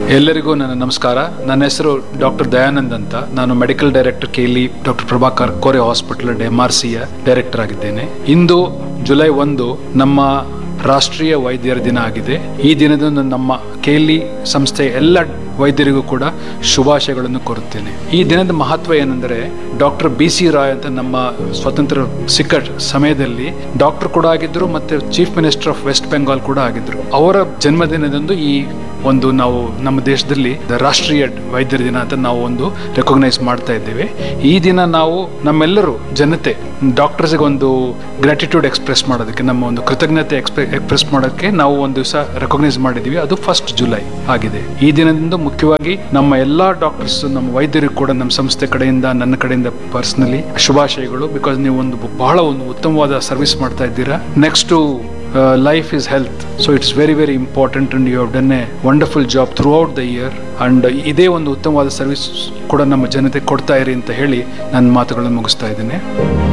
ಎಲ್ಲರಿಗೂ ನನ್ನ ನಮಸ್ಕಾರ ನನ್ನ ಹೆಸರು ಡಾಕ್ಟರ್ ದಯಾನಂದ್ ಅಂತ ನಾನು medical director KLE doctor Prabhakar Kore hospital M R ಸಿಯ ಡೈರೆಕ್ಟರ್ ಆಗಿದ್ದೇನೆ ಇಂದು ಜುಲೈ ಒಂದು ನಮ್ಮ ರಾಷ್ಟ್ರೀಯ ವೈದ್ಯರ ದಿನ ಆಗಿದೆ ಈ ದಿನದಂದು ನಮ್ಮ ಕೇಲಿ ಸಂಸ್ಥೆ ಎಲ್ಲ ವೈದ್ಯರಿಗೂ ಕೂಡ ಶುಭಾಶಯಗಳನ್ನು ಕೋರುತ್ತೇನೆ ಈ ದಿನದ ಮಹತ್ವ ಏನೆಂದರೆ ಡಾಕ್ಟರ್ ಬಿ ಸಿ ರಾಯ್ ಅಂತ ನಮ್ಮ ಸ್ವತಂತ್ರ ಸಿಕ್ಕ ಸಮಯದಲ್ಲಿ ಡಾಕ್ಟರ್ ಕೂಡ ಆಗಿದ್ರು ಮತ್ತೆ chief minister of west Bengal ಕೂಡ ಆಗಿದ್ರು ಅವರ ಜನ್ಮದಿನದಂದು ಈ ಒಂದು ನಾವು ನಮ್ಮ ದೇಶದಲ್ಲಿ ದ ರಾಷ್ಟ್ರೀಯ ವೈದ್ಯರ ದಿನ ಅಂತ ನಾವು ಒಂದು ರೆಕಗ್ನೈಸ್ ಮಾಡ್ತಾ ಇದ್ದೇವೆ ಈ ದಿನ ನಾವು ನಮ್ಮೆಲ್ಲರೂ ಜನತೆ ಡಾಕ್ಟರ್ಸ್ಗೆ ಒಂದು ಗ್ರಾಟಿಟ್ಯೂಡ್ ಎಕ್ಸ್ಪ್ರೆಸ್ ಮಾಡೋದಕ್ಕೆ ನಮ್ಮ ಒಂದು ಕೃತಜ್ಞತೆ ಎಕ್ಸ್ಪ್ರೆಸ್ ಮಾಡೋದಕ್ಕೆ ನಾವು ಒಂದು ದಿವಸ ರೆಕಗ್ನೈಸ್ ಮಾಡಿದ್ದೀವಿ ಅದು ಫಸ್ಟ್ ಜುಲೈ ಆಗಿದೆ ಈ ದಿನದಿಂದ ಮುಖ್ಯವಾಗಿ ನಮ್ಮ ಎಲ್ಲಾ ಡಾಕ್ಟರ್ಸ್ ನಮ್ಮ ವೈದ್ಯರಿಗೂ ಕೂಡ ನಮ್ಮ ಸಂಸ್ಥೆ ಕಡೆಯಿಂದ ನನ್ನ ಕಡೆಯಿಂದ ಪರ್ಸನಲಿ ಶುಭಾಶಯಗಳು ಬಿಕಾಸ್ ನೀವು ಒಂದು ಬಹಳ ಒಂದು ಉತ್ತಮವಾದ ಸರ್ವಿಸ್ ಮಾಡ್ತಾ ಇದ್ದೀರಾ next life is health so it's very very important and you have done a wonderful job throughout the year and ಇದೇ ಒಂದು ಉತ್ತಮವಾದ ಸರ್ವಿಸ್ ಕೂಡ ನಮ್ಮ ಜನತೆ ಕೊಡ್ತಾ ಇರಿ ಅಂತ ಹೇಳಿ ನನ್ನ ಮಾತುಗಳನ್ನು ಮುಗಿಸ್ತಾ ಇದ್ದೇನೆ